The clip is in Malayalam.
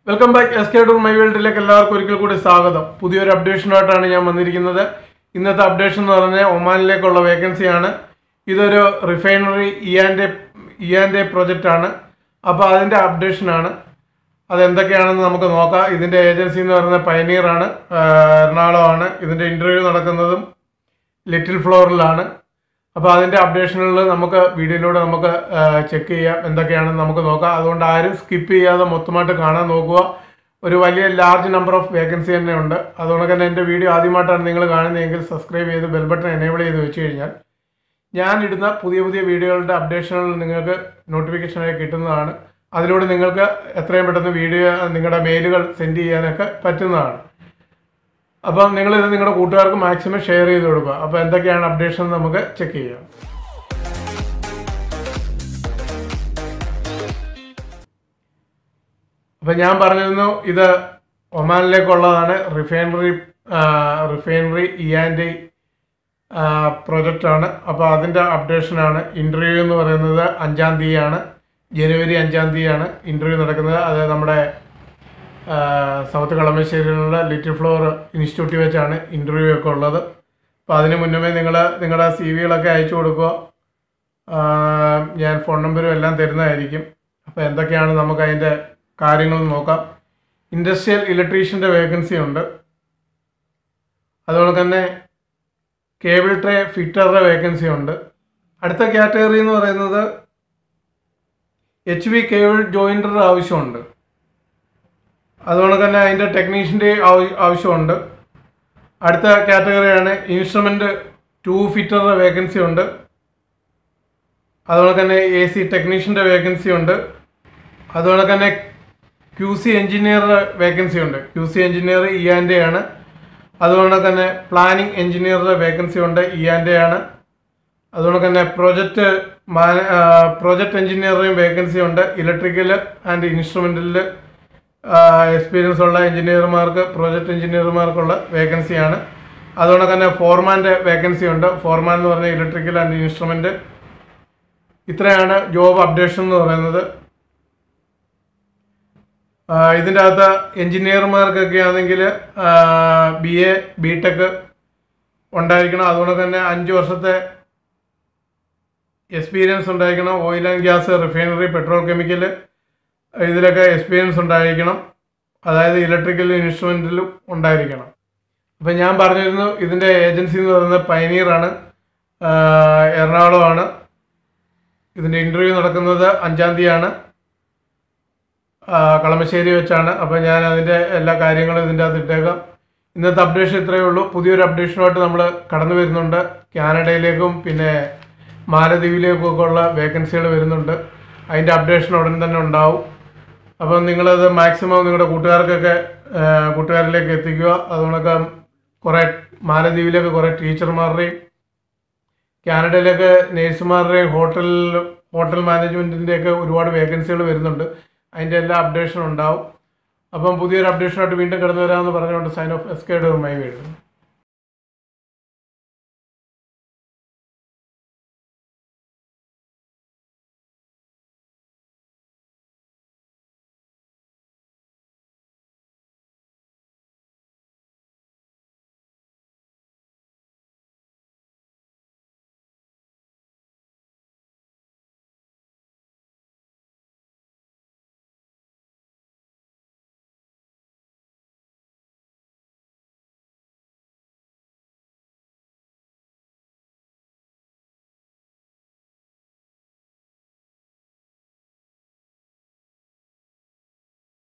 welcome back S K tour my വേൾഡിലേക്ക് എല്ലാവർക്കും ഒരിക്കൽ കൂടി സ്വാഗതം പുതിയൊരു അപ്ഡേഷനുമായിട്ടാണ് ഞാൻ വന്നിരിക്കുന്നത് ഇന്നത്തെ അപ്ഡേഷൻ എന്ന് പറഞ്ഞാൽ ഒമാനിലേക്കുള്ള വേക്കൻസിയാണ് ഇതൊരു റിഫൈനറി ഇയാൻ്റെ ഇയാൻ്റെ പ്രൊജക്റ്റാണ് അപ്പോൾ അതിൻ്റെ അപ്ഡേഷനാണ് അതെന്തൊക്കെയാണെന്ന് നമുക്ക് നോക്കാം ഇതിൻ്റെ ഏജൻസി എന്ന് പറയുന്നത് പയനീറാണ് എറണാകുളമാണ് ഇതിൻ്റെ ഇൻ്റർവ്യൂ നടക്കുന്നതും ലിറ്റിൽ ഫ്ലോറിലാണ് അപ്പോൾ അതിൻ്റെ അപ്ഡേഷനുകൾ നമുക്ക് വീഡിയോയിലൂടെ നമുക്ക് ചെക്ക് ചെയ്യാം എന്തൊക്കെയാണെന്ന് നമുക്ക് നോക്കാം അതുകൊണ്ട് ആരും സ്കിപ്പ് ചെയ്യാതെ മൊത്തമായിട്ട് കാണാൻ നോക്കുക ഒരു വലിയ ലാർജ് നമ്പർ ഓഫ് വേക്കൻസി തന്നെ ഉണ്ട് അതുകൊണ്ട് തന്നെ എൻ്റെ വീഡിയോ ആദ്യമായിട്ടാണ് നിങ്ങൾ കാണുന്നതെങ്കിൽ സബ്സ്ക്രൈബ് ചെയ്ത് ബെൽ ബട്ടൺ എനേബിൾ ചെയ്ത് വെച്ച് കഴിഞ്ഞാൽ ഞാൻ ഇടുന്ന പുതിയ പുതിയ വീഡിയോകളുടെ അപ്ഡേഷനുകൾ നിങ്ങൾക്ക് നോട്ടിഫിക്കേഷനായി കിട്ടുന്നതാണ് അതിലൂടെ നിങ്ങൾക്ക് എത്രയും പെട്ടെന്ന് വീഡിയോ നിങ്ങളുടെ മെയിലുകൾ സെൻഡ് ചെയ്യാനൊക്കെ പറ്റുന്നതാണ് അപ്പം നിങ്ങൾ ഇത് നിങ്ങളുടെ കൂട്ടുകാർക്ക് മാക്സിമം ഷെയർ ചെയ്ത് കൊടുക്കുക അപ്പോൾ എന്തൊക്കെയാണ് അപ്ഡേഷൻ എന്ന് നമുക്ക് ചെക്ക് ചെയ്യാം അപ്പം ഞാൻ പറഞ്ഞിരുന്നു ഇത് ഒമാനിലേക്കുള്ളതാണ് റിഫൈനറി റിഫൈനറി ഇയാൻ്റെ പ്രൊജക്റ്റാണ് അപ്പോൾ അതിൻ്റെ അപ്ഡേഷനാണ് ഇൻ്റർവ്യൂ എന്ന് പറയുന്നത് അഞ്ചാം തീയതിയാണ് ജനുവരി അഞ്ചാം തീയതിയാണ് ഇൻ്റർവ്യൂ നടക്കുന്നത് അത് നമ്മുടെ ആ, സൗത്ത് കളമശ്ശേരിയിലുള്ള ലിറ്റിൽ ഫ്ലോർ ഇൻസ്റ്റിറ്റ്യൂട്ടിൽ വെച്ചാണ് ഇൻ്റർവ്യൂ ഒക്കെ ഉള്ളത് അപ്പോൾ അതിന് മുന്നമേ നിങ്ങൾ നിങ്ങളുടെ സി വികളൊക്കെ അയച്ചു കൊടുക്കുക ആ, ഞാൻ ഫോൺ നമ്പറും എല്ലാം തരുന്നതായിരിക്കും അപ്പോൾ എന്തൊക്കെയാണ് നമുക്ക് അതിൻ്റെ കാര്യങ്ങൾ നോക്കാം ഇൻഡസ്ട്രിയൽ ഇലക്ട്രീഷ്യൻ്റെ വേക്കൻസി ഉണ്ട് അതുപോലെ തന്നെ കേബിൾ ട്രേ ഫിറ്ററുടെ വേക്കൻസി ഉണ്ട് അടുത്ത കാറ്റഗറി എന്ന് പറയുന്നത് എച്ച് വി കേബിൾ ജോയിൻ്ററുടെ ആവശ്യമുണ്ട് അതുകൊണ്ട് തന്നെ അതിൻ്റെ ടെക്നീഷ്യൻ്റെ ആവശ്യമുണ്ട് അടുത്ത കാറ്റഗറിയാണ് ഇൻസ്ട്രുമെൻ്റ് ടു ഫിറ്ററുടെ വേക്കൻസി ഉണ്ട് അതുപോലെ തന്നെ എ സി ടെക്നീഷ്യൻ്റെ വേക്കൻസി ഉണ്ട് അതുപോലെ തന്നെ ക്യു സി എഞ്ചിനീയറുടെ വേക്കൻസി ഉണ്ട് ക്യു സി എഞ്ചിനീയർ ഇയാൻ്റെ ആണ് അതുകൊണ്ട് തന്നെ പ്ലാനിംഗ് എഞ്ചിനീയറുടെ വേക്കൻസി ഉണ്ട് ഇയാൻ്റെ ആണ് അതുകൊണ്ട് തന്നെ പ്രൊജക്റ്റ് പ്രൊജക്റ്റ് എഞ്ചിനീയറുടെയും വേക്കൻസി ഉണ്ട് ഇലക്ട്രിക്കൽ ആൻഡ് ഇൻസ്ട്രുമെൻറ്റലിൽ എക്സ്പീരിയൻസ് ഉള്ള എഞ്ചിനീയർമാർക്ക് പ്രോജക്റ്റ് എഞ്ചിനീയർമാർക്കുള്ള വേക്കൻസിയാണ് അതുകൊണ്ട് തന്നെ ഫോർമാൻ്റെ വേക്കൻസി ഉണ്ട് ഫോർമാൻ എന്ന് പറഞ്ഞാൽ ഇലക്ട്രിക്കൽ ആൻഡ് ഇൻസ്ട്രുമെൻ്റ് ഇത്രയാണ് ജോബ് അപ്ഡേഷൻ എന്ന് പറയുന്നത് ആ, ഇതിൻ്റെ അകത്ത് എഞ്ചിനീയർമാർക്കൊക്കെ ആണെങ്കിൽ ബി എ ബി ടെക് ഉണ്ടായിരിക്കണം അതുകൊണ്ട് തന്നെ അഞ്ച് വർഷത്തെ എക്സ്പീരിയൻസ് ഉണ്ടായിരിക്കണം oil and gas refinery petrol chemical ഇതിലൊക്കെ എക്സ്പീരിയൻസ് ഉണ്ടായിരിക്കണം അതായത് ഇലക്ട്രിക്കൽ ഇൻസ്ട്രുമെൻറ്റിലും ഉണ്ടായിരിക്കണം അപ്പം ഞാൻ പറഞ്ഞിരുന്നു ഇതിൻ്റെ ഏജൻസി എന്ന് പറയുന്നത് പൈനീറാണ് എറണാകുളമാണ് ഇതിൻ്റെ ഇൻ്റർവ്യൂ നടക്കുന്നത് അഞ്ചാം തീയതിയാണ് ആ, കളമശ്ശേരി വെച്ചാണ് അപ്പോൾ ഞാൻ അതിൻ്റെ എല്ലാ കാര്യങ്ങളും ഇതിൻ്റെ അകത്ത് ഇട്ടേക്കാം ഇന്നത്തെ അപ്ഡേഷൻ ഇത്രയേ ഉള്ളൂ പുതിയൊരു അപ്ഡേഷനുമായിട്ട് നമ്മൾ കടന്നു വരുന്നുണ്ട് കാനഡയിലേക്കും പിന്നെ മാലദ്വീപിലേക്കും ഒക്കെ ഉള്ള വേക്കൻസികൾ വരുന്നുണ്ട് അതിൻ്റെ അപ്ഡേഷൻ ഉടൻ തന്നെ ഉണ്ടാവും അപ്പം നിങ്ങളത് മാക്സിമം നിങ്ങളുടെ കൂട്ടുകാർക്കൊക്കെ ആ, കൂട്ടുകാരിലേക്ക് എത്തിക്കുക അതുകൊണ്ടൊക്കെ കുറേ മാലദ്വീപിലേക്ക് കുറേ ടീച്ചർമാരുടെയും കാനഡയിലൊക്കെ നേഴ്സുമാരുടെയും ഹോട്ടൽ ഹോട്ടൽ മാനേജ്മെൻറ്റിൻ്റെയൊക്കെ ഒരുപാട് വേക്കൻസികൾ വരുന്നുണ്ട് അതിൻ്റെ എല്ലാ അപ്ഡേഷനും ഉണ്ടാവും അപ്പം പുതിയൊരു അപ്ഡേഷനായിട്ട് വീണ്ടും കിടന്നു വരാമെന്ന് പറഞ്ഞുകൊണ്ട് സൈൻ ഓഫ് എസ് കെ മൈ വീട്